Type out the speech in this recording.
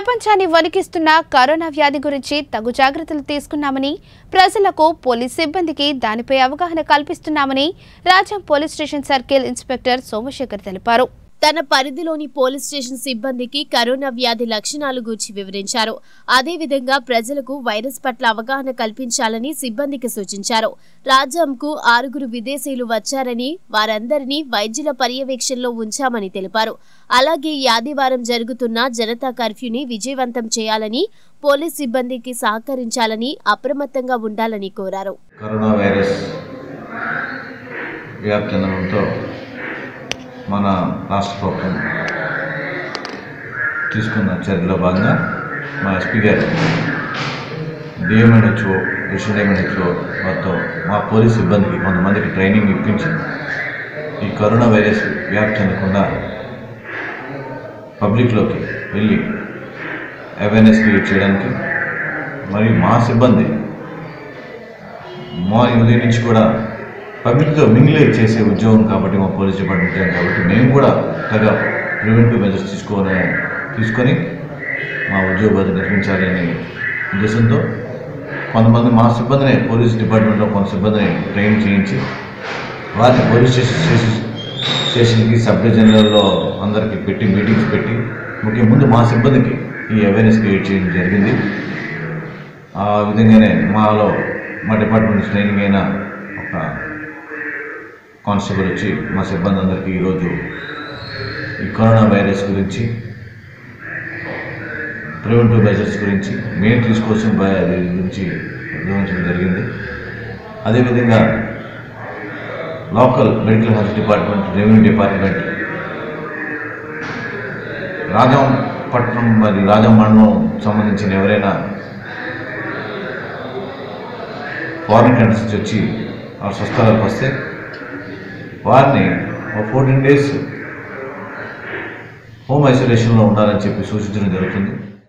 ప్రపంచాన్ని వణికిస్తున్న కరోనా వ్యాధి గురించి తగు జాగ్రత్తలు తీసుకున్నామని ప్రజలకు పోలీస్ సిబ్బందికి దానిపై అవగాహన కల్పిస్తున్నామని Rajam police station circle inspector Somashekar తెలిపారు తన పరిధిలోని పోలీస్ స్టేషన్ సిబ్బందికి కరోనా వ్యాధి లక్షణాలు గూర్చి వివరించారు అదేవిధంగా ప్రజలకు వైరస్ పట్ల అవగాహన కల్పించాలని సిబ్బందికి సూచించారు రాజ్యంకు ఆరుగురు విదేశీయులు వచ్చారని వారందరినీ వైద్యుల పర్యవేక్షణలో ఉంచామని తెలిపారు అలాగే ఈ ఆదివారం జరుగుతున్న జనతా కర్ఫ్యూని విజయవంతం చేయాలని పోలీస్ సిబ్బందికి సహకరించాలని అప్రమత్తంగా ఉండాలని కోరారు కరోనా వైరస్ వ్యాప్తి చెందడంతో మన రాష్ట్ర ప్రభుత్వం తీసుకున్న చర్యలో భాగంగా మా ఎస్పీ గారు డిఎంఎన్హెచ్ఓ విశ్వ డిఎంఎన్హెచ్ఓ వారితో మా పోలీస్ సిబ్బందికి కొంతమందికి ట్రైనింగ్ ఇప్పించి ఈ కరోనా వైరస్ వ్యాప్తి చెందకుండా పబ్లిక్లోకి వెళ్ళి అవేర్నెస్ క్రియేట్ చేయడానికి మరియు మా సిబ్బంది మా ఉదయం నుంచి కూడా పబ్లిక్తో మింగిలేట్ చేసే ఉద్యోగం కాబట్టి మా పోలీస్ డిపార్ట్మెంట్ ఉద్యోగం కాబట్టి మేము కూడా తగ ప్రివెంటివ్ మెజర్స్ తీసుకోవాలని తీసుకొని మా ఉద్యోగ భద్రత నిర్వహించాలనే ఉద్దేశంతో కొంతమంది మా సిబ్బందిని పోలీస్ డిపార్ట్మెంట్లో కొంత సిబ్బందిని ట్రైన్ చేయించి వారిని పోలీస్ స్టేషన్ స్టేషన్ స్టేషన్కి సబ్ డివిజన్లలో అందరికీ పెట్టి మీటింగ్స్ పెట్టి ముఖ్య ముందు మా సిబ్బందికి ఈ అవేర్నెస్ క్రియేట్ చేయడం జరిగింది ఆ విధంగానే మాలో మా డిపార్ట్మెంట్ ట్రైనింగ్ అయిన ఒక కానిస్టేబుల్ వచ్చి మా సిబ్బంది అందరికీ ఈరోజు ఈ కరోనా వైరస్ గురించి ప్రివెంటివ్ మెజర్స్ గురించి మేము తీసుకోవాల్సిన భయ గురించి వివరించడం జరిగింది అదేవిధంగా local medical health department revenue department Rajam పట్టణం మరి రాజం మండలం సంబంధించిన ఎవరైనా ఫారిన్ కంట్రీస్ నుంచి వచ్చి ఆ స్వస్థలాలకు వస్తే వారిని ఒక ఫోర్టీన్ డేస్ హోమ్ ఐసోలేషన్లో ఉండాలని చెప్పి సూచించడం జరుగుతుంది